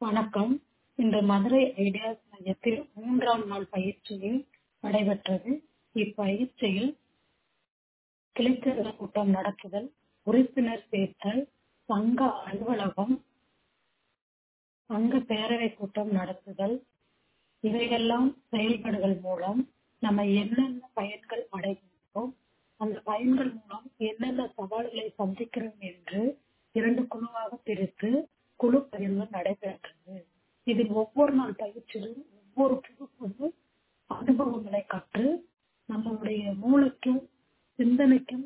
வணக்கம் இன்று மதுரை ஐடியாஸ் மையத்தில் மூன்றாம் நாள் பயிற்சியில் நடைபெற்றது இப்பயிற்சியில் கிளைச்சங்க கூட்டம் நடத்துதல் உறுப்பினர் சேர்த்தல் சங்க அலுவலகம் சங்க பேரவை கூட்டம் நடத்துதல் இவையெல்லாம் செயல்பாடுகள் மூலம் நம்ம என்னென்ன பயன்கள் அடைகின்றோம் அந்த பயன்கள் மூலம் என்னென்ன சவால்களை சந்திக்கிறோம் என்று இரண்டு குழுவாக பிரித்து குழு பகிர்வு நடைபெற்றது இதில் ஒவ்வொரு நாள் பயிற்சியிலும் ஒவ்வொரு புது புது அனுபவங்களை கற்று நம்மளுடைய மூளைக்கும் சிந்தனைக்கும்